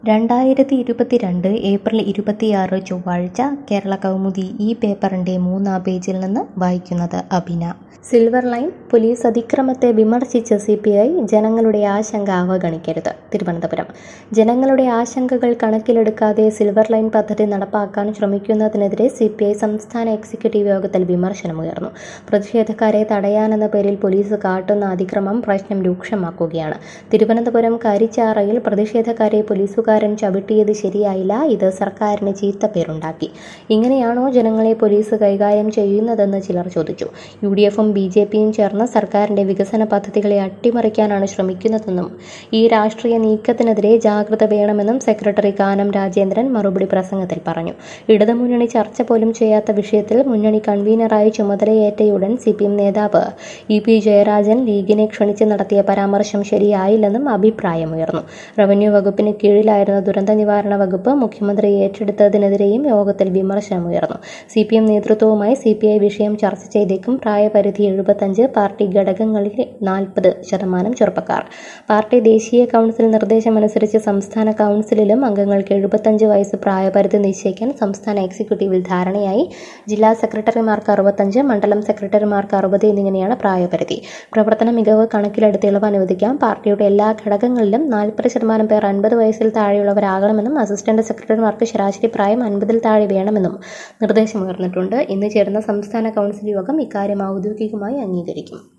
രണ്ടായിരത്തി ഇരുപത്തിരണ്ട് ഏപ്രിൽ ഇരുപത്തിയാറ് ചൊവ്വാഴ്ച കേരള കൗമുദി ഈ പേപ്പറിൻ്റെ മൂന്നാം പേജിൽ നിന്ന് വായിക്കുന്നത് അഭിന സിൽവർ ലൈൻ പോലീസ് അതിക്രമത്തെ വിമർശിച്ച് സി പി ഐ ജനങ്ങളുടെ ആശങ്ക അവഗണിക്കരുത് തിരുവനന്തപുരം ജനങ്ങളുടെ ആശങ്കകൾ കണക്കിലെടുക്കാതെ സിൽവർ ലൈൻ പദ്ധതി നടപ്പാക്കാൻ ശ്രമിക്കുന്നതിനെതിരെ സി പി ഐ സംസ്ഥാന എക്സിക്യൂട്ടീവ് യോഗത്തിൽ വിമർശനമുയർന്നു പ്രതിഷേധക്കാരെ തടയാനെന്ന പേരിൽ പോലീസ് കാട്ടുന്ന അതിക്രമം പ്രശ്നം രൂക്ഷമാക്കുകയാണ് തിരുവനന്തപുരം കരിച്ചാറയിൽ പ്രതിഷേധക്കാരെ പോലീസുകാരൻ ചവിട്ടിയത് ശരിയായില്ല ഇത് സർക്കാരിന് ചീത്തപ്പേരുണ്ടാക്കി ഇങ്ങനെയാണോ ജനങ്ങളെ പോലീസ് കൈകാര്യം ചെയ്യുന്നതെന്ന് ചിലർ ചോദിച്ചു യു ഡി എഫും ബി ജെ പിയും ചേർന്ന് സർക്കാരിന്റെ വികസന പദ്ധതികളെ അട്ടിമറിക്കാനാണ് ശ്രമിക്കുന്നതെന്നും ഈ രാഷ്ട്രീയ നീക്കത്തിനെതിരെ ജാഗ്രത വേണമെന്നും സെക്രട്ടറി കാനം രാജേന്ദ്രൻ മറുപടി പ്രസംഗത്തിൽ പറഞ്ഞു ഇടതുമുന്നണി ചർച്ച പോലും ചെയ്യാത്ത വിഷയത്തിൽ മുന്നണി കൺവീനറായി ചുമതലയേറ്റയുടൻ സി പി എം നേതാവ് ഇ പി ജയരാജൻ ലീഗിനെ ക്ഷണിച്ച് നടത്തിയ പരാമർശം ശരിയായില്ലെന്നും അഭിപ്രായമുയർന്നു റവന്യൂ വകുപ്പിന് കീഴിലായിരുന്ന ദുരന്ത നിവാരണ വകുപ്പ് മുഖ്യമന്ത്രി ഏറ്റെടുത്തതിനെതിരെയും യോഗത്തിൽ വിമർശനമുയർന്നു സി പി എം നേതൃത്വവുമായി സി പി ഐ വിഷയം ചർച്ച ചെയ്തേക്കും പ്രായപരിധി എഴുപത്തഞ്ച് പാർട്ടി ഘടകങ്ങളിൽ നാൽപ്പത് ശതമാനം ചെറുപ്പക്കാർ പാർട്ടി ദേശീയ കൗൺസിൽ നിർദ്ദേശമനുസരിച്ച് സംസ്ഥാന കൗൺസിലിലും അംഗങ്ങൾക്ക് എഴുപത്തഞ്ച് വയസ്സ് പ്രായപരിധി നിശ്ചയിക്കാൻ സംസ്ഥാന എക്സിക്യൂട്ടീവിൽ ധാരണയായി ജില്ലാ സെക്രട്ടറിമാർക്ക് അറുപത്തഞ്ച് മണ്ഡലം സെക്രട്ടറിമാർക്ക് അറുപത് എന്നിങ്ങനെയാണ് പ്രായപരിധി പ്രവർത്തന മികവ് കണക്കിലെടുത്ത് ഇളവ് അനുവദിക്കാം പാർട്ടിയുടെ എല്ലാ ഘടകങ്ങളിലും നാൽപ്പത് ശതമാനം പേർ അൻപത് വയസ്സിൽ താഴെയുള്ളവരാകണമെന്നും അസിസ്റ്റന്റ് സെക്രട്ടറിമാർക്ക് ശരാശരി പ്രായം അൻപതിൽ താഴെ വേണമെന്നും നിർദ്ദേശമുയർന്നിട്ടുണ്ട് ഇന്ന് ചേരുന്ന സംസ്ഥാന കൗൺസിൽ യോഗം ഇക്കാര്യം ഔദ്യോഗികമായി അംഗീകരിക്കും